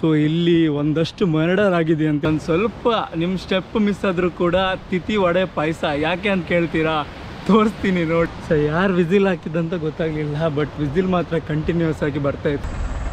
So ಇಲ್ಲಿ ಒಂದಷ್ಟು murder ಆಗಿದೆ ಅಂತ ಒಂದು ಸ್ವಲ್ಪ ನಿಮ್ಮ ಸ್ಟೆಪ್ ಮಿಸ್ ಆದರೂ ಕೂಡ ತಿಥಿ ವಡೆ ಪಾಯಸ ಯಾಕೆ ಅಂತ ಕೇಳ್ತೀರಾ ತೋರಿಸ್ತೀನಿ ನೋಡಿ ಸೊ ಯಾರು ವಿಸಿಲ್ ಹಾಕಿದಂತ ಗೊತ್ತಾಗ್ಲಿಲ್ಲ ಬಟ್ ವಿಸಿಲ್ ಮಾತ್ರ ಕಂಟಿನ್ಯೂಸ್ ಆಗಿ ಬರ್ತಾ ಇತ್ತು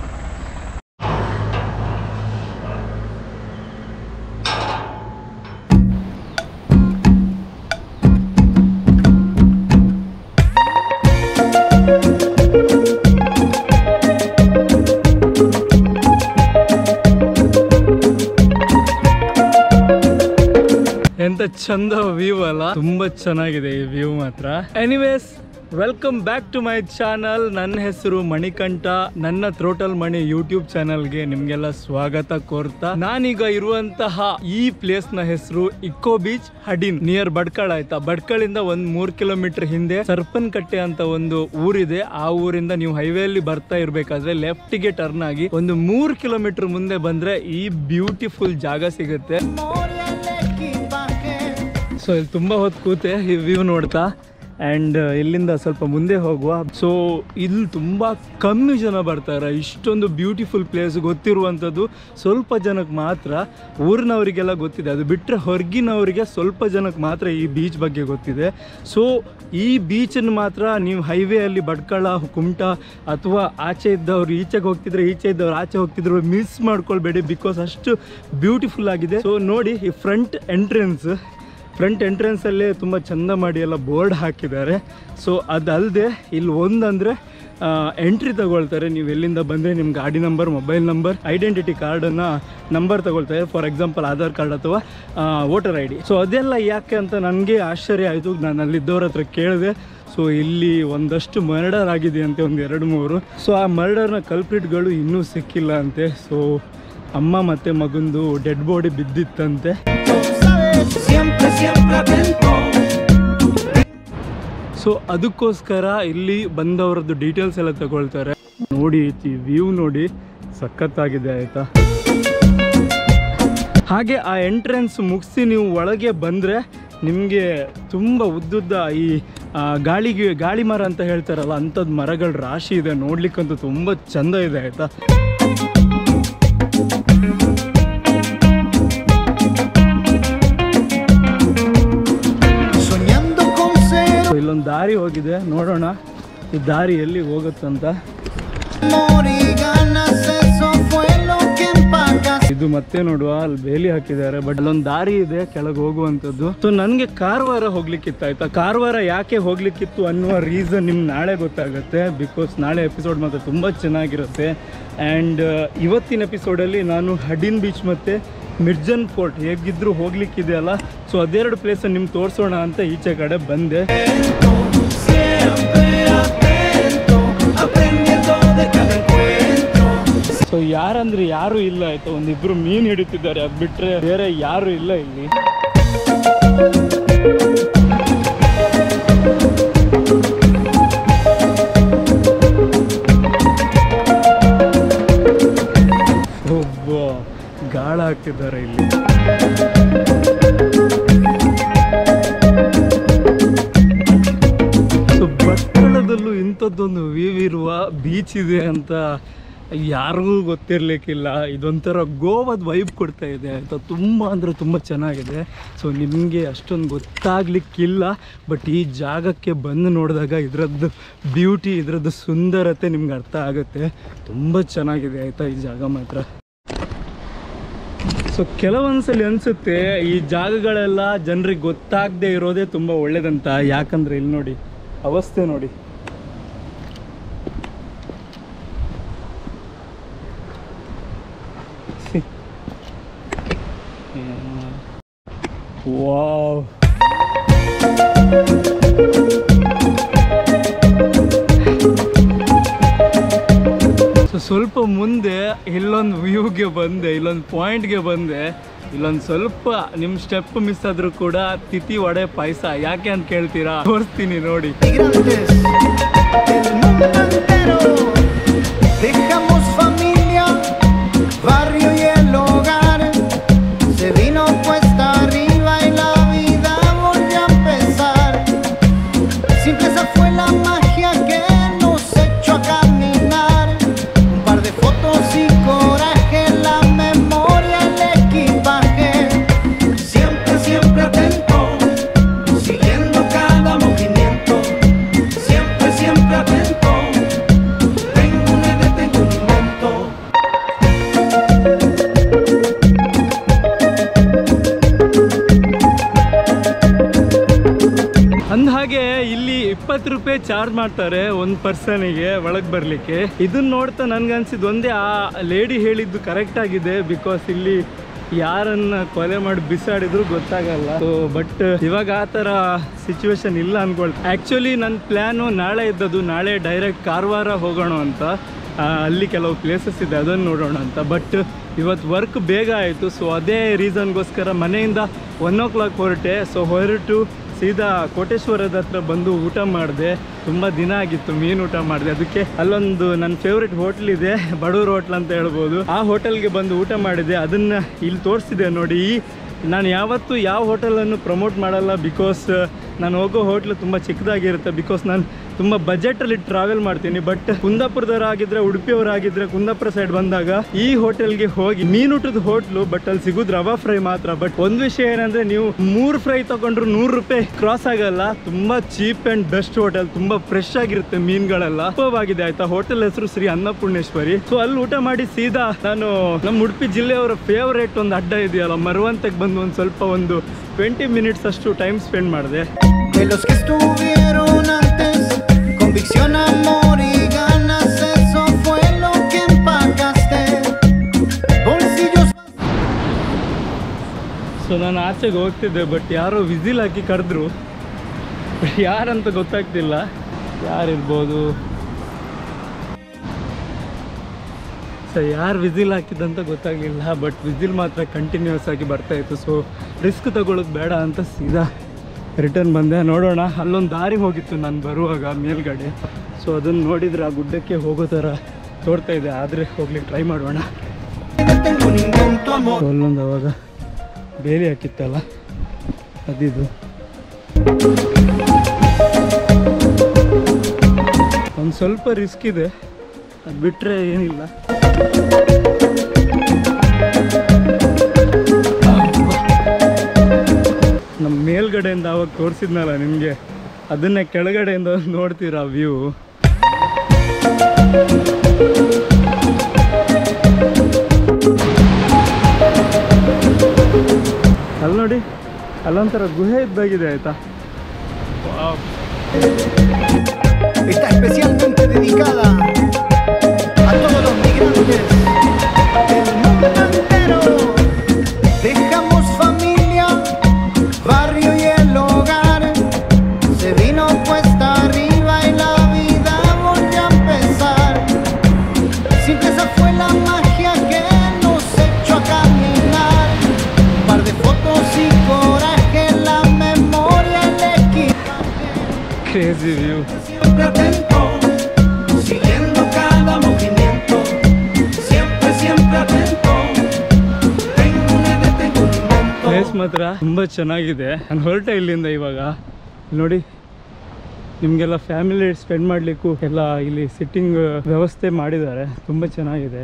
ಎಂತ ಚಂದ ವ್ಯೂ ಅಲ್ಲ ತುಂಬಾ ಚೆನ್ನಾಗಿದೆ ಈ ವ್ಯೂ ಮಾತ್ರ anyways welcome back to my channel ನನ್ನ ಹೆಸರು ಮಣಿಕಂಠ ನನ್ನ ಥ್ರೋಟಲ್ ಮಣಿ ಯೂಟ್ಯೂಬ್ ಚಾನಲ್ಗೆ ನಿಮ್ಗೆಲ್ಲ ಸ್ವಾಗತ ಕೋರ್ತಾ ನಾನೀಗ ಇರುವಂತಹ ಈ ಪ್ಲೇಸ್ ನ ಹೆಸರು eco beach Hadin near Bhatkal ಆಯ್ತಾ ಬಡ್ಕಳಿಂದ ಒಂದ್ ಮೂರ್ ಕಿಲೋಮೀಟರ್ ಹಿಂದೆ ಸರ್ಪನ್ ಕಟ್ಟೆ ಅಂತ ಒಂದು ಊರಿದೆ ಆ ಊರಿಂದ ನೀವು ಹೈವೇ ಅಲ್ಲಿ ಬರ್ತಾ ಇರ್ಬೇಕಾದ್ರೆ ಲೆಫ್ಟ್ ಗೆ ಟರ್ನ್ ಆಗಿ ಒಂದು ಮೂರ್ ಕಿಲೋಮೀಟರ್ ಮುಂದೆ ಬಂದ್ರೆ ಈ ಬ್ಯೂಟಿಫುಲ್ ಜಾಗ ಸಿಗುತ್ತೆ ಸೊ ಇಲ್ಲಿ ತುಂಬ ಹೊತ್ತು ಕೂತೆ ಈ ವ್ಯೂ ನೋಡ್ತಾ ಆ್ಯಂಡ್ ಇಲ್ಲಿಂದ ಸ್ವಲ್ಪ ಮುಂದೆ ಹೋಗುವ ಸೊ ಇಲ್ಲಿ ತುಂಬ ಕಮ್ಮಿ ಜನ ಬರ್ತಾರೆ ಇಷ್ಟೊಂದು ಬ್ಯೂಟಿಫುಲ್ ಪ್ಲೇಸ್ ಗೊತ್ತಿರುವಂಥದ್ದು ಸ್ವಲ್ಪ ಜನಕ್ಕೆ ಮಾತ್ರ ಊರಿನವರಿಗೆಲ್ಲ ಗೊತ್ತಿದೆ ಅದು ಬಿಟ್ಟರೆ ಹೊರಗಿನವರಿಗೆ ಸ್ವಲ್ಪ ಜನಕ್ಕೆ ಮಾತ್ರ ಈ ಬೀಚ್ ಬಗ್ಗೆ ಗೊತ್ತಿದೆ ಸೊ ಈ ಬೀಚನ್ನು ಮಾತ್ರ ನೀವು ಹೈವೇಯಲ್ಲಿ ಬಡ್ಕಳ ಕುಮಟ ಅಥವಾ ಆಚೆ ಇದ್ದವ್ರು ಈಚೆಗೆ ಹೋಗ್ತಿದ್ರೆ ಈಚೆ ಇದ್ದವ್ರು ಆಚೆ ಹೋಗ್ತಿದ್ರು ಮಿಸ್ ಮಾಡ್ಕೊಳ್ಬೇಡಿ ಬಿಕಾಸ್ ಅಷ್ಟು ಬ್ಯೂಟಿಫುಲ್ ಆಗಿದೆ ಸೊ ನೋಡಿ ಈ ಫ್ರಂಟ್ ಎಂಟ್ರೆನ್ಸ್ ಫ್ರಂಟ್ ಎಂಟ್ರೆನ್ಸಲ್ಲೇ ತುಂಬ ಚಂದ ಮಾಡಿ ಎಲ್ಲ ಬೋರ್ಡ್ ಹಾಕಿದ್ದಾರೆ ಸೊ ಅದಲ್ಲದೆ ಇಲ್ಲಿ ಒಂದಂದರೆ ಎಂಟ್ರಿ ತಗೊಳ್ತಾರೆ ನೀವು ಎಲ್ಲಿಂದ ಬಂದರೆ ನಿಮ್ಮ ಗಾಡಿ ನಂಬರ್ ಮೊಬೈಲ್ ನಂಬರ್ ಐಡೆಂಟಿಟಿ ಕಾರ್ಡನ್ನು ನಂಬರ್ ತಗೊಳ್ತಾರೆ ಫಾರ್ ಎಕ್ಸಾಂಪಲ್ ಆಧಾರ್ ಕಾರ್ಡ್ ಅಥವಾ ವೋಟರ್ ಐ ಡಿ ಸೊ ಅದೆಲ್ಲ ಯಾಕೆ ಅಂತ ನನಗೆ ಆಶ್ಚರ್ಯ ಆಯಿತು ನಾನು ಅಲ್ಲಿದ್ದವ್ರ ಹತ್ರ ಕೇಳಿದೆ ಸೊ ಇಲ್ಲಿ ಒಂದಷ್ಟು ಮರ್ಡರ್ ಆಗಿದೆ ಅಂತೆ ಒಂದು ಎರಡು ಮೂರು ಸೊ ಆ ಮರ್ಡರ್ನ ಕಲ್ಪ್ರಿಟ್ಗಳು ಇನ್ನೂ ಸಿಕ್ಕಿಲ್ಲ ಅಂತೆ ಸೊ ಅಮ್ಮ ಮತ್ತು ಮಗಂದು ಡೆಡ್ ಬಾಡಿ ಬಿದ್ದಿತ್ತಂತೆ Siempre, siempre atento. ಸೊ ಅದಕ್ಕೋಸ್ಕರ ಇಲ್ಲಿ ಬಂದವರದ್ದು ಡೀಟೇಲ್ಸ್ ಎಲ್ಲ ತಗೊಳ್ತಾರೆ ನೋಡಿ ಈ ವ್ಯೂ ನೋಡಿ ಸಖತ್ತಾಗಿದೆ ಆಯಿತಾ ಹಾಗೆ ಆ ಎಂಟ್ರೆನ್ಸ್ ಮುಗಿಸಿ ನೀವು ಒಳಗೆ ಬಂದರೆ ನಿಮಗೆ ತುಂಬ ಉದ್ದುದ್ದ ಈ ಆ, ಗಾಳಿಗೆ ಗಾಳಿ ಮರ ಅಂತ ಹೇಳ್ತಾರಲ್ಲ ಅಂಥದ್ದು ಮರಗಳ ರಾಶಿ ಇದೆ ನೋಡ್ಲಿಕ್ಕಂತೂ ತುಂಬ ಚಂದ ಇದೆ ಆಯಿತಾ Soñando con ser ಸೊ ಇಲ್ಲೊಂದು ದಾರಿ ಹೋಗಿದೆ ನೋಡೋಣ ಈ ದಾರಿ ಎಲ್ಲಿ ಹೋಗುತ್ತಂತ amor y ganas, eso fue lo que empacas. ಇದು ಮತ್ತೆ ನೋಡುವ ಅಲ್ಲಿ ಬೇಲಿ ಹಾಕಿದ್ದಾರೆ ಬಟ್ ಅಲ್ಲೊಂದು ದಾರಿ ಇದೆ ಕೆಳಗೆ ಹೋಗುವಂಥದ್ದು ಸೊ ನನಗೆ ಕಾರವಾರ ಹೋಗ್ಲಿಕ್ಕಿತ್ತು ಆಯ್ತಾ ಕಾರವಾರ ಯಾಕೆ ಹೋಗ್ಲಿಕ್ಕಿತ್ತು ಅನ್ನುವ ರೀಸನ್ ನಿಮ್ಗೆ ನಾಳೆ ಗೊತ್ತಾಗುತ್ತೆ ಬಿಕಾಸ್ ನಾಳೆ ಎಪಿಸೋಡ್ ಮಾತ್ರ ತುಂಬ ಚೆನ್ನಾಗಿರುತ್ತೆ ಆ್ಯಂಡ್ ಇವತ್ತಿನ ಎಪಿಸೋಡಲ್ಲಿ ನಾನು ಹಡಿನ್ ಬೀಚ್ ಮತ್ತು ಮಿರ್ಜನ್ ಫೋರ್ಟ್ ಹೇಗಿದ್ರು ಹೋಗ್ಲಿಕ್ಕಿದೆ ಅಲ್ಲ ಸೊ ಅದೆರಡು ಪ್ಲೇಸನ್ನು ನಿಮ್ಗೆ ತೋರಿಸೋಣ ಅಂತ ಈಚೆ ಕಡೆ ಬಂದೆ Siempre atento, aprendiendo de cada encuentro. So ಯಾರಂದ್ರೆ ಯಾರು ಇಲ್ಲ ಆಯ್ತಾ ಒಂದಿಬ್ರು ಮೀನು ಹಿಡಿತಿದ್ದಾರೆ ಅದು ಬಿಟ್ರೆ ಬೇರೆ ಯಾರು ಇಲ್ಲ ಇಲ್ಲಿ ಒಬ್ಬ ಗಾಳ ಹಾಕ್ತಿದ್ದಾರೆ ಇಲ್ಲಿ ಸೊ ಭಟ್ಕಳದಲ್ಲೂ ಇಂಥದ್ದೊಂದು ವ್ಯೂ ಇರುವ ಬೀಚ್ ಇದೆ ಅಂತ ಯಾರಿಗೂ ಗೊತ್ತಿರಲಿಕ್ಕಿಲ್ಲ ಇದೊಂಥರ ಗೋವಾದ ವೈಬ್ ಕೊಡ್ತಾ ಇದೆ ಆಯಿತಾ ತುಂಬ ಅಂದರೆ ತುಂಬ ಚೆನ್ನಾಗಿದೆ ಸೊ ನಿಮಗೆ ಅಷ್ಟೊಂದು ಗೊತ್ತಾಗಲಿಕ್ಕಿಲ್ಲ ಬಟ್ ಈ ಜಾಗಕ್ಕೆ ಬಂದು ನೋಡಿದಾಗ ಇದರದ್ದು ಬ್ಯೂಟಿ ಇದರದ್ದು ಸುಂದರತೆ ನಿಮ್ಗೆ ಅರ್ಥ ಆಗುತ್ತೆ ತುಂಬ ಚೆನ್ನಾಗಿದೆ ಆಯಿತಾ ಈ ಜಾಗ ಮಾತ್ರ ಸೊ ಕೆಲವೊಂದ್ಸಲಿ ಅನಿಸುತ್ತೆ ಈ ಜಾಗಗಳೆಲ್ಲ ಜನರಿಗೆ ಗೊತ್ತಾಗದೆ ಇರೋದೇ ತುಂಬ ಒಳ್ಳೇದಂತ ಯಾಕಂದ್ರೆ ಇಲ್ಲಿ ನೋಡಿ ಅವಸ್ಥೆ ನೋಡಿ ವಾವ್ ಸೊ ಸ್ವಲ್ಪ ಮುಂದೆ ಇಲ್ಲೊಂದು ವ್ಯೂಗೆ ಬಂದೆ ಇಲ್ಲೊಂದು ಪಾಯಿಂಟ್ಗೆ ಬಂದೆ ಇಲ್ಲೊಂದು ಸ್ವಲ್ಪ ನಿಮ್ಮ ಸ್ಟೆಪ್ ಮಿಸ್ ಆದರೂ ಕೂಡ ತಿಥಿ ವಡೆ ಪಾಯಸ ಯಾಕೆ ಅಂತ ಕೇಳ್ತೀರಾ ತೋರಿಸ್ತೀನಿ ನೋಡಿ Migrantes del mundo entero. Dejamos familia, barrio y el hogar. Se vino cuesta arriba y la vida volvió a empezar. Simple esa fue la magia que nos echó a caminar. Un par de fotos y coraje, la ಇಪ್ಪತ್ತು ರೂಪಾಯಿ charge ಮಾಡ್ತಾರೆ ಒಂದು ಪರ್ಸನಿಗೆ ಒಳಗೆ ಬರಲಿಕ್ಕೆ ಇದನ್ನ ನೋಡ್ತಾ ನನ್ಗನ್ಸಿದ್ದು ಒಂದೇ ಆ ಲೇಡಿ ಹೇಳಿದ್ದು ಕರೆಕ್ಟ್ ಆಗಿದೆ ಬಿಕಾಸ್ ಇಲ್ಲಿ ಯಾರನ್ನ ಕೊಲೆ ಮಾಡಿ ಬಿಸಾಡಿದ್ರು ಗೊತ್ತಾಗಲ್ಲ ಸೊ ಬಟ್ ಇವಾಗ ಆ ಥರ ಸಿಚುವೇಶನ್ ಇಲ್ಲ ಅನ್ಕೊಳ್ ಆ್ಯಕ್ಚುಲಿ ನನ್ನ ಪ್ಲ್ಯಾನು ನಾಳೆ ಇದ್ದದ್ದು ನಾಳೆ ಡೈರೆಕ್ಟ್ ಕಾರವಾರ ಹೋಗೋಣ ಅಂತ ಆ, ಅಲ್ಲಿ ಕೆಲವು ಪ್ಲೇಸಸ್ ಇದೆ ಅದನ್ನು ನೋಡೋಣ ಅಂತ ಬಟ್ ಇವತ್ತು ವರ್ಕ್ ಬೇಗ ಆಯಿತು ಸೊ ಅದೇ ರೀಸನ್ಗೋಸ್ಕರ ಮನೆಯಿಂದ ಒನ್ ಓ ಕ್ಲಾಕ್ ಹೊರಟೆ ಸೊ ಹೊರಟು ಸೀದಾ ಕೋಟೇಶ್ವರದ ಹತ್ರ ಬಂದು ಊಟ ಮಾಡಿದೆ ತುಂಬ ದಿನ ಆಗಿತ್ತು ಮೀನು ಊಟ ಮಾಡಿದೆ ಅದಕ್ಕೆ ಅಲ್ಲೊಂದು ನನ್ನ ಫೇವ್ರೆಟ್ ಹೋಟ್ಲ್ ಇದೆ ಬಡೂರ್ ಹೋಟ್ಲ್ ಅಂತ ಹೇಳ್ಬೋದು ಆ ಹೋಟೆಲ್ಗೆ ಬಂದು ಊಟ ಮಾಡಿದೆ ಅದನ್ನು ಇಲ್ಲಿ ತೋರಿಸಿದೆ ನೋಡಿ ಈ ನಾನು ಯಾವತ್ತೂ ಯಾವ ಹೋಟೆಲನ್ನು ಪ್ರಮೋಟ್ ಮಾಡಲ್ಲ ಬಿಕಾಸ್ ನಾನು ಹೋಗೋ ಹೋಟ್ಲು ತುಂಬ ಚಿಕ್ಕದಾಗಿರುತ್ತೆ ಬಿಕಾಸ್ ನಾನು ತುಂಬ ಬಜೆಟಲ್ಲಿ ಟ್ರಾವೆಲ್ ಮಾಡ್ತೀನಿ ಬಟ್ ಕುಂದಾಪುರದವರಾಗಿದ್ದರೆ ಉಡುಪಿಯವರಾಗಿದ್ದರೆ ಕುಂದಾಪುರ ಸೈಡ್ ಬಂದಾಗ ಈ ಹೋಟೆಲ್ಗೆ ಹೋಗಿ ಮೀನೂಟದ ಹೋಟ್ಲು ಬಟ್ ಅಲ್ಲಿ ಸಿಗೋದು ರವಾ ಫ್ರೈ ಮಾತ್ರ ಬಟ್ ಒಂದು ವಿಷಯ ಏನಂದ್ರೆ ನೀವು ಮೂರು ಫ್ರೈ ತಗೊಂಡ್ರು ನೂರು ರೂಪಾಯಿ ಕ್ರಾಸ್ ಆಗಲ್ಲ ತುಂಬಾ ಚೀಪ್ ಅಂಡ್ ಬೆಸ್ಟ್ ಹೋಟೆಲ್ ತುಂಬಾ ಫ್ರೆಶ್ ಆಗಿರುತ್ತೆ ಮೀನುಗಳೆಲ್ಲ ಸೂಪರ್ವಾಗಿದೆ ಆಯ್ತಾ ಹೋಟೆಲ್ ಹೆಸರು ಶ್ರೀ ಅನ್ನಪೂರ್ಣೇಶ್ವರಿ ಸೊ ಅಲ್ಲಿ ಊಟ ಮಾಡಿ ಸೀದಾ ನಾನು ನಮ್ಮ ಉಡುಪಿ ಜಿಲ್ಲೆಯವರ ಫೇವರೇಟ್ ಒಂದು ಅಡ್ಡ ಇದೆಯಲ್ಲ ಮರುವಂತಕ್ಕೆ ಬಂದು ಒಂದು ಸ್ವಲ್ಪ ಒಂದು ಟ್ವೆಂಟಿ ಮಿನಿಟ್ಸ್ ಅಷ್ಟು ಟೈಮ್ ಸ್ಪೆಂಡ್ ಮಾಡಿದೆ De los que estuvieron antes, convicción, amor y ganas, eso fue lo que empacaste. Bolsillos so ನಾನು ಆಚೆಗೆ ಹೋಗ್ತಿದ್ದೆ ಬಟ್ ಯಾರೋ ವಿಸಿಲ್ ಹಾಕಿ ಕರೆದ್ರು ಬಟ್ ಯಾರಂತ ಗೊತ್ತಾಗ್ತಿಲ್ಲ ಯಾರಿರ್ಬೋದು ಸೊ ಯಾರು ವಿಸಿಲ್ ಹಾಕಿದ್ದಂತ ಗೊತ್ತಾಗಲಿಲ್ಲ ಬಟ್ ವಿಸಿಲ್ ಮಾತ್ರ ಕಂಟಿನ್ಯೂಸ್ ಆಗಿ ಬರ್ತಾ ಇತ್ತು ಸೊ ರಿಸ್ಕ್ ತಗೊಳ್ಳೋದು ಬೇಡ ಅಂತ ಸೀದಾ ರಿಟರ್ನ್ ಬಂದೆ ನೋಡೋಣ ಅಲ್ಲೊಂದು ದಾರಿ ಹೋಗಿತ್ತು ನಾನು ಬರುವಾಗ ಮೇಲ್ಗಡೆ ಸೊ ಅದನ್ನು ನೋಡಿದರೆ ಆ ಗುಡ್ಡಕ್ಕೆ ಹೋಗೋ ಥರ ತೋರ್ತಾ ಇದೆ ಆದರೆ ಹೋಗ್ಲಿಕ್ಕೆ ಟ್ರೈ ಮಾಡೋಣ tengo un invento amor. So ಅಲ್ಲೊಂದು ಅವಾಗ ಬೇಲಿ ಹಾಕಿತ್ತಲ್ಲ ಅದಿದು ಒಂದು ಸ್ವಲ್ಪ ರಿಸ್ಕ್ ಇದೆ ಅದು ಬಿಟ್ಟರೆ ಏನಿಲ್ಲ ನಮ್ಮ ಮೇಲ್ಗಡೆಯಿಂದ ಅವಾಗ ತೋರಿಸಿದ್ನಲ್ಲ ನಿಮಗೆ ಅದನ್ನೇ ಕೆಳಗಡೆಯಿಂದ ನೋಡ್ತೀರಾ ವ್ಯೂ ಅಲ್ಲಿ ನೋಡಿ ಅಲ್ಲೊಂಥರ ಗುಹೆ ಇದ್ದಾಗಿದೆ ಆಯ್ತಾ Está especialmente dedicada a todos los migrantes del mundo entero. Dejamos familia, barrio y el hogar. Se vino cuesta arriba y la vida volvió a empezar. Siempre esa fue la magia que nos echó a caminar. Un par de fotos y coraje, la memoria, el equipaje. Crazy view Siempre atento, siguiendo cada movimiento. Siempre, siempre atento. Tengo una idea, tengo un invento. Place ಮಾತ್ರ ತುಂಬ ಚೆನ್ನಾಗಿದೆ ನಾನು ಹೊರಟೆ ಇಲ್ಲಿಂದ ಇವಾಗ ಇಲ್ಲಿ ನೋಡಿ ನಿಮಗೆಲ್ಲ ಫ್ಯಾಮಿಲಿ ಸ್ಪೆಂಡ್ ಮಾಡಲಿಕ್ಕೂ ಎಲ್ಲ ಇಲ್ಲಿ ಸಿಟ್ಟಿಂಗ್ ವ್ಯವಸ್ಥೆ ಮಾಡಿದ್ದಾರೆ ತುಂಬ ಚೆನ್ನಾಗಿದೆ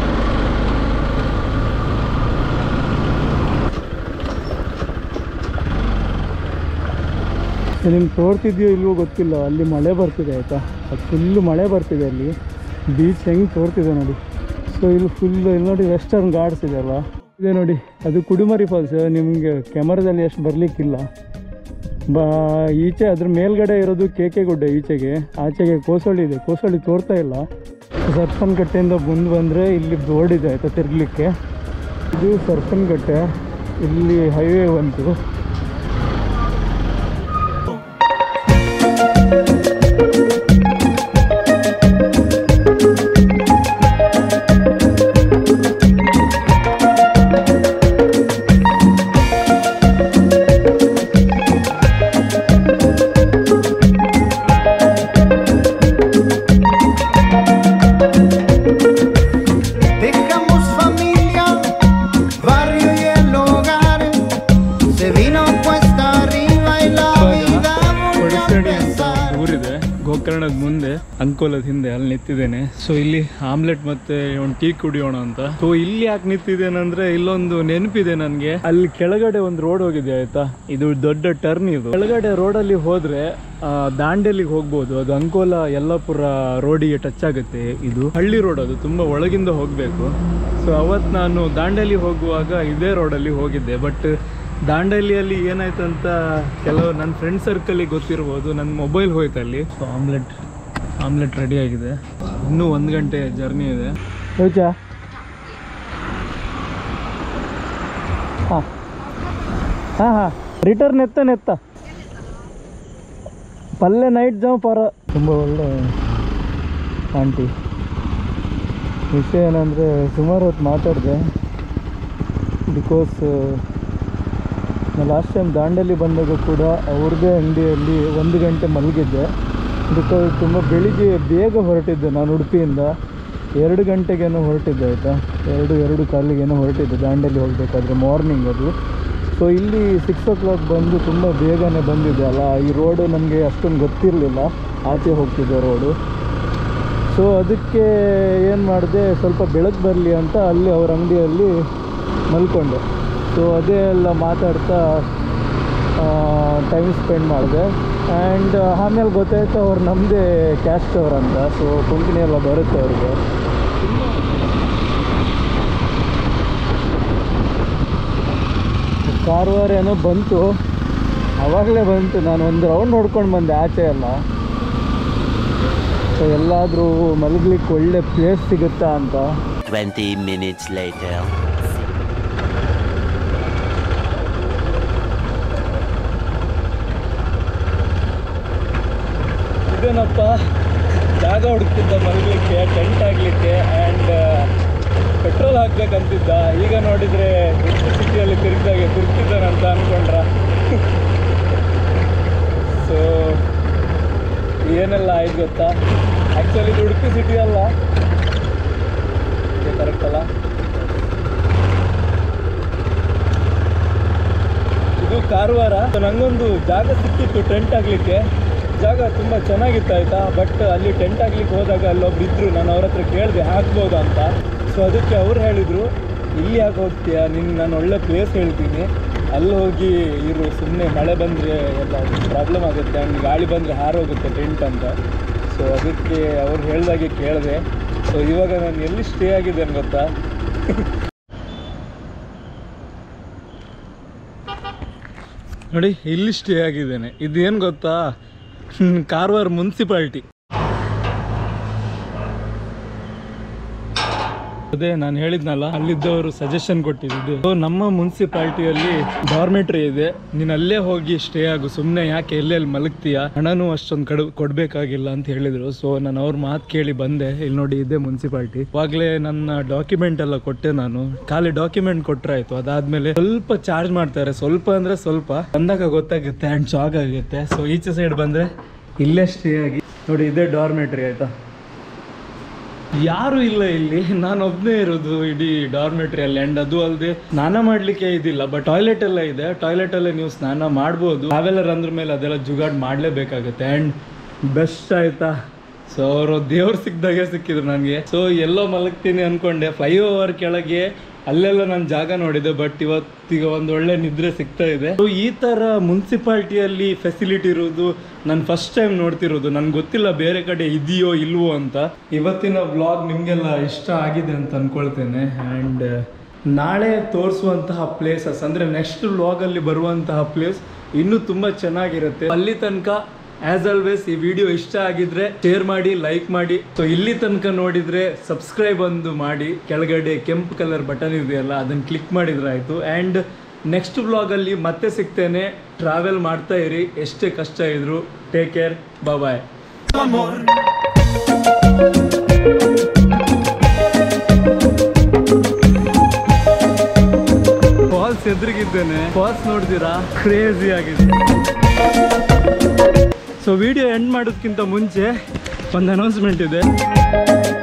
ನಿಮ್ಗೆ ತೋರ್ತಿದ್ಯೋ ಇಲ್ವೋ ಗೊತ್ತಿಲ್ಲ ಅಲ್ಲಿ ಮಳೆ ಬರ್ತಿದೆ ಆಯಿತಾ ಅದು ಫುಲ್ಲು ಮಳೆ ಬರ್ತಿದೆ ಅಲ್ಲಿ ಬೀಚ್ ಹೆಂಗೆ ತೋರ್ತಿದೆ ನೋಡಿ ಸೊ ಇಲ್ಲಿ ಫುಲ್ ಇಲ್ಲಿ ನೋಡಿ ವೆಸ್ಟರ್ನ್ ಗಾರ್ಡ್ಸ್ ಇದೆಯಲ್ಲ ಇದೆ ನೋಡಿ ಅದು ಕುಡುಮರಿ ಫಾಲ್ಸ್ ನಿಮಗೆ ಕ್ಯಾಮರಾದಲ್ಲಿ ಅಷ್ಟು ಬರಲಿಕ್ಕಿಲ್ಲ ಬಾ ಈಚೆ ಅದ್ರ ಮೇಲ್ಗಡೆ ಇರೋದು ಕೆ ಕೆ ಗುಡ್ಡ ಈಚೆಗೆ ಆಚೆಗೆ ಕೋಸಳ್ಳಿ ಇದೆ ಕೋಸಳ್ಳಿ ತೋರ್ತಾ ಇಲ್ಲ ಸರ್ಪನ್ಕಟ್ಟೆಯಿಂದ ಮುಂದೆ ಬಂದರೆ ಇಲ್ಲಿ ಬೋರ್ಡ್ ಇದೆ ಆಯಿತಾ ತಿರ್ಗಲಿಕ್ಕೆ ಇದು ಸರ್ಪನ್ಕಟ್ಟೆ ಇಲ್ಲಿ ಹೈವೇ ಬಂತು Dejamos familia, barrio y el hogar. Se vino cuesta arriba y la vida volvió a ಕೊಡಸಡಿ ಅಂತ empezar. ಒಂದು ಊರಿದೆ ಗೋಕರ್ಣದ ಮುಂದೆ ಅಂಕೋಲದ ಹಿಂದೆ ಅಲ್ಲಿ ನಿಂತಿದ್ದೇನೆ ಸೊ ಇಲ್ಲಿ ಆಮ್ಲೆಟ್ ಮತ್ತೆ ಒಂದು ಟೀ ಕುಡಿಯೋಣ ಅಂತ ಸೊ ಇಲ್ಲಿ ಯಾಕೆ ನಿಂತಿದ್ದೇನೆ ಅಂದ್ರೆ ಇಲ್ಲೊಂದು ನೆನಪಿದೆ ನನಗೆ ಅಲ್ಲಿ ಕೆಳಗಡೆ ಒಂದು ರೋಡ್ ಹೋಗಿದೆ ಆಯ್ತಾ ಇದು ದೊಡ್ಡ ಟರ್ನ್ ಇದು ಕೆಳಗಡೆ ರೋಡಲ್ಲಿ ಹೋದ್ರೆ ಆ, ದಾಂಡೇಲಿಗೆ ಹೋಗ್ಬೋದು ಅದು ಅಂಕೋಲ ಯಲ್ಲಾಪುರ ರೋಡಿಗೆ ಟಚ್ ಆಗುತ್ತೆ ಇದು ಹಳ್ಳಿ ರೋಡ್ ಅದು ತುಂಬ ಒಳಗಿಂದ ಹೋಗಬೇಕು ಸೊ ಅವತ್ತು ನಾನು ದಾಂಡೇಲಿ ಹೋಗುವಾಗ ಇದೇ ರೋಡಲ್ಲಿ ಹೋಗಿದ್ದೆ ಬಟ್ ದಾಂಡೇಲಿಯಲ್ಲಿ ಏನಾಯ್ತು ಅಂತ ಕೆಲವು ನನ್ನ ಫ್ರೆಂಡ್ ಸರ್ಕಲಿಗೆ ಗೊತ್ತಿರ್ಬೋದು ನನ್ನ ಮೊಬೈಲ್ ಹೋಯ್ತು ಅಲ್ಲಿ ಸೊ ಆಮ್ಲೆಟ್ ಆಮ್ಲೆಟ್ ರೆಡಿ ಆಗಿದೆ ಇನ್ನೂ ಒಂದು ಗಂಟೆ ಜರ್ನಿ ಇದೆ ಯೋಚಾ ಹಾಂ ಹಾಂ ಹಾಂ ರಿಟರ್ನ್ ಎತ್ತ ನೆತ್ತ ಪಲ್ಲೆ ನೈಟ್ ಜಾವ್ ಪರ ತುಂಬ ಒಳ್ಳೆ ಆಂಟಿ ವಿಷಯ ಏನಂದರೆ ಸುಮಾರು ಹೊತ್ತು ಮಾತಾಡಿದೆ ಬಿಕಾಸ್ ನಾನು ಲಾಸ್ಟ್ ಟೈಮ್ ದಾಂಡೇಲಿ ಬಂದಾಗ ಕೂಡ ಅವ್ರದ್ದೇ ಅಂಗಡಿಯಲ್ಲಿ ಒಂದು ಗಂಟೆ ಮಲಗಿದ್ದೆ ಬಿಕಾಸ್ ತುಂಬ ಬೆಳಿಗ್ಗೆ ಬೇಗ ಹೊರಟಿದ್ದೆ ನಾನು ಉಡುಪಿಯಿಂದ ಎರಡು ಗಂಟೆಗೇನೋ ಹೊರಟಿದ್ದೆ ಆಯಿತಾ ಎರಡು ಎರಡು ಕಾಲಿಗೇನೋ ಹೊರಟಿದ್ದೆ ದಾಂಡೇಲಿ ಹೋಗಬೇಕಾದ್ರೆ ಮಾರ್ನಿಂಗ್ ಅದು ಸೊ ಇಲ್ಲಿ ಸಿಕ್ಸ್ ಓ ಕ್ಲಾಕ್ ಬಂದು ತುಂಬ ಬೇಗನೆ ಬಂದಿದ್ದೆ ಅಲ್ಲ ಈ ರೋಡು ನನಗೆ ಅಷ್ಟೊಂದು ಗೊತ್ತಿರಲಿಲ್ಲ ಆಚೆ ಹೋಗ್ತಿದ್ದೆ ರೋಡು ಸೊ ಅದಕ್ಕೆ ಏನು ಮಾಡಿದೆ ಸ್ವಲ್ಪ ಬೆಳಕು ಬರಲಿ ಅಂತ ಅಲ್ಲಿ ಅವ್ರ ಅಂಗಡಿಯಲ್ಲಿ ಮಲ್ಕೊಂಡೆ ಸೊ ಅದೇ ಎಲ್ಲ ಮಾತಾಡ್ತಾ ಟೈಮ್ ಸ್ಪೆಂಡ್ ಮಾಡಿದೆ ಆ್ಯಂಡ್ ಆಮೇಲೆ ಗೊತ್ತಾಯ್ತು ಅವ್ರು ನಮ್ಮದೇ ಕ್ಯಾಸ್ಟ್ ಅವ್ರು ಅಂತ ಸೊ ಕೊಂಕಣಿ ಎಲ್ಲ ಬರುತ್ತೆ ಅವ್ರಿಗೆ ಕಾರವಾರ ಏನೋ ಬಂತು ಅವಾಗಲೇ ಬಂತು ನಾನು ಒಂದು ರೌಂಡ್ ಹೊಡ್ಕೊಂಡು ಬಂದೆ ಆಚೆ ಎಲ್ಲ ಸೊ ಎಲ್ಲಾದರೂ ಮಲಗ್ಲಿಕ್ಕೆ ಒಳ್ಳೆ ಪ್ಲೇಸ್ ಸಿಗುತ್ತಾ ಅಂತ 20 minutes later. ಇದೇನಪ್ಪ ಜಾಗ ಹುಡುಕ್ತಿದ್ದ ಮಲಗಲಿಕ್ಕೆ ಟೆಂಟ್ ಆಗಲಿಕ್ಕೆ ಆ್ಯಂಡ್ ಪೆಟ್ರೋಲ್ ಹಾಕ್ಬೇಕಂತಿದ್ದ ಈಗ ನೋಡಿದರೆ ಎಷ್ಟು ಸಿಟಿಯಲ್ಲಿ ತಿರುಗಿದಾಗೆ ತಿರುಗ್ತಿದ್ದಾನಂತ ಅಂದ್ಕೊಂಡ್ರ ಸೊ ಏನೆಲ್ಲ ಆಯ್ತು ಗೊತ್ತಾ ಆ್ಯಕ್ಚುಲಿ ಇದು ಉಡುಪಿ ಸಿಟಿ ಅಲ್ಲ ಕರೆಕ್ಟ್ ಅಲ್ಲ ಇದು ಕಾರವಾರ So, ನಂಗೊಂದು ಜಾಗ ಸಿಕ್ಕಿತ್ತು ಟೆಂಟ್ ಆಗಲಿಕ್ಕೆ ಜಾಗ ತುಂಬ ಚೆನ್ನಾಗಿತ್ತು ಆಯಿತಾ ಬಟ್ ಅಲ್ಲಿ ಟೆಂಟ್ ಆಗ್ಲಿಕ್ಕೆ ಹೋದಾಗ ಅಲ್ಲೊಬ್ರು ಇದ್ರು ನಾನು ಅವ್ರ ಹತ್ರ ಕೇಳಿದೆ ಹಾಕ್ಬೋದಾ ಅಂತ ಸೊ ಅದಕ್ಕೆ ಅವ್ರು ಹೇಳಿದರು ಇಲ್ಲಿ ಯಾಕೆ ಹೋಗ್ತೀಯಾ ನಿನ್ನ ನಾನು ಒಳ್ಳೆ ಪ್ಲೇಸ್ ಹೇಳ್ತೀನಿ ಅಲ್ಲಿ ಹೋಗಿ ಇರು ಸುಮ್ಮನೆ ಮಳೆ ಬಂದರೆ ಎಲ್ಲ ಪ್ರಾಬ್ಲಮ್ ಆಗುತ್ತೆ ಹಂಗೆ ಗಾಳಿ ಬಂದರೆ ಹಾರೋಗುತ್ತೆ ಟೆಂಟ್ ಅಂತ ಸೊ ಅದಕ್ಕೆ ಅವ್ರು ಹೇಳ್ದಾಗೆ ಕೇಳಿದೆ ಸೊ ಇವಾಗ ನಾನು ಎಲ್ಲಿ ಸ್ಟೇ ಆಗಿದ್ದೇನೆ ಗೊತ್ತಾ ನೋಡಿ ಇಲ್ಲಿ ಸ್ಟೇ ಆಗಿದ್ದೇನೆ ಇದೇನು ಗೊತ್ತಾ ಹ್ಮ್, ಕಾರವಾರ ಮುನ್ಸಿಪಾಲ್ಟಿ ಅದೇ ನಾನು ಹೇಳಿದ್ನಲ್ಲ ಅಲ್ಲಿದ್ದವರು ಸಜೆಷನ್ ಕೊಟ್ಟಿದ್ದು So, ನಮ್ಮ ಮುನ್ಸಿಪಾಲ್ಟಿಯಲ್ಲಿ ಡಾರ್ಮೆಟ್ರಿ ಇದೆ ನೀನು ಅಲ್ಲೇ ಹೋಗಿ ಸ್ಟೇ ಆಗು ಸುಮ್ಮನೆ ಯಾಕೆ ಎಲ್ಲೆಲ್ಲಿ ಮಲಗ್ತೀಯ ಹಣನೂ ಅಷ್ಟೊಂದು ಕಡು ಕೊಡಬೇಕಾಗಿಲ್ಲ ಅಂತ ಹೇಳಿದರು ಸೊ ನಾನು ಅವ್ರ ಮಾತು ಕೇಳಿ ಬಂದೆ ಇಲ್ಲಿ ನೋಡಿ ಇದೆ ಮುನ್ಸಿಪಾಲ್ಟಿ ಇವಾಗಲೇ ನನ್ನ ಡಾಕ್ಯುಮೆಂಟ್ ಎಲ್ಲ ಕೊಟ್ಟೆ ನಾನು ಖಾಲಿ ಡಾಕ್ಯುಮೆಂಟ್ ಕೊಟ್ಟರೆ ಆಯಿತು ಅದಾದಮೇಲೆ ಸ್ವಲ್ಪ ಚಾರ್ಜ್ ಮಾಡ್ತಾರೆ ಸ್ವಲ್ಪ ಅಂದರೆ ಸ್ವಲ್ಪ ಬಂದಾಗ ಗೊತ್ತಾಗುತ್ತೆ ಆ್ಯಂಡ್ ಶಾಕ್ ಆಗುತ್ತೆ ಸೊ ಈಚೆ ಸೈಡ್ ಬಂದರೆ ಇಲ್ಲೇ ಸ್ಟೇ ಆಗಿ ನೋಡಿ ಇದೇ ಡಾರ್ಮೆಟ್ರಿ ಆಯಿತಾ ಯಾರು ಇಲ್ಲ ಇಲ್ಲಿ ನಾನು ಒಬ್ಬನೇ ಇರೋದು ಇಡೀ ಡಾರ್ಮೆಟ್ರಿಯಲ್ಲಿ ಅಂಡ್ ಅದು ಅಲ್ಲದೆ ಸ್ನಾನ ಮಾಡ್ಲಿಕ್ಕೆ ಇದಿಲ್ಲ ಬಟ್ ಟಾಯ್ಲೆಟ್ ಎಲ್ಲ ಇದೆ ಟಾಯ್ಲೆಟ್ ಅಲ್ಲೇ ನೀವು ಸ್ನಾನ ಮಾಡ್ಬೋದು ಟ್ರಾವೆಲರ್ ಅಂದ್ರ ಮೇಲೆ ಅದೆಲ್ಲ ಜುಗಾಡ್ ಮಾಡಲೇಬೇಕಾಗುತ್ತೆ ಅಂಡ್ ಬೆಸ್ಟ್ ಆಯ್ತಾ ಸೊ ಅವರು ದೇವ್ರು ಸಿಕ್ದಾಗೆ ಸಿಕ್ಕಿದ್ರು ನನಗೆ ಸೊ ಎಲ್ಲೋ ಮಲಗ್ತೀನಿ ಅನ್ಕೊಂಡೆ ಫ್ಲೈಓವರ್ ಕೆಳಗೆ ಅಲ್ಲೆಲ್ಲ ನಾನು ಜಾಗ ನೋಡಿದೆ ಬಟ್ ಇವತ್ತೀಗ ಒಂದು ಒಳ್ಳೆ ನಿದ್ರೆ ಸಿಗ್ತಾ ಇದೆ ಸೊ ಈ ತರ ಮುನ್ಸಿಪಾಲ್ಟಿಯಲ್ಲಿ ಫೆಸಿಲಿಟಿ ಇರೋದು ನಾನು ಫಸ್ಟ್ ಟೈಮ್ ನೋಡ್ತಿರೋದು ನನ್ಗೆ ಗೊತ್ತಿಲ್ಲ ಬೇರೆ ಕಡೆ ಇದೆಯೋ ಇಲ್ವೋ ಅಂತ ಇವತ್ತಿನ ವ್ಲಾಗ್ ನಿಮಗೆಲ್ಲ ಇಷ್ಟ ಆಗಿದೆ ಅಂತ ಅನ್ಕೊಳ್ತೇನೆ ಆ್ಯಂಡ್ ನಾಳೆ ತೋರಿಸುವಂತಹ ಪ್ಲೇಸಸ್ ಅಂದರೆ ನೆಕ್ಸ್ಟ್ ವ್ಲಾಗಲ್ಲಿ ಬರುವಂತಹ ಪ್ಲೇಸ್ ಇನ್ನೂ ತುಂಬ ಚೆನ್ನಾಗಿರುತ್ತೆ ಅಲ್ಲಿ ತನಕ ಆಸ್ ಆಲ್ವೇಸ್ ಈ ವಿಡಿಯೋ ಇಷ್ಟ ಆಗಿದ್ರೆ ಶೇರ್ ಮಾಡಿ ಲೈಕ್ ಮಾಡಿ ಸೊ ಇಲ್ಲಿ ತನಕ ನೋಡಿದ್ರೆ ಸಬ್ಸ್ಕ್ರೈಬ್ ಒಂದು ಮಾಡಿ ಕೆಳಗಡೆ ಕೆಂಪು ಕಲರ್ ಬಟನ್ ಇದೆಯಲ್ಲ ಅದನ್ನು ಕ್ಲಿಕ್ ಮಾಡಿದ್ರೆ ಆಯಿತು ಆ್ಯಂಡ್ ನೆಕ್ಸ್ಟ್ ವ್ಲಾಗಲ್ಲಿ ಮತ್ತೆ ಸಿಗ್ತೇನೆ ಟ್ರಾವೆಲ್ ಮಾಡ್ತಾ ಇರಿ ಎಷ್ಟೇ ಕಷ್ಟ ಇದ್ರು ಟೇಕ್ ಕೇರ್ ಬಾಯ್ ಫಾಲ್ಸ್ ಎದುರಿಗಿದ್ದೇನೆ ಫಾಲ್ಸ್ ನೋಡಿದಿರಾ ಕ್ರೇಜಿ ಆಗಿದೆ ಸೊ ವಿಡಿಯೋ ಎಂಡ್ ಮಾಡೋದಕ್ಕಿಂತ ಮುಂಚೆ ಒಂದು ಅನೌನ್ಸ್ಮೆಂಟ್ ಇದೆ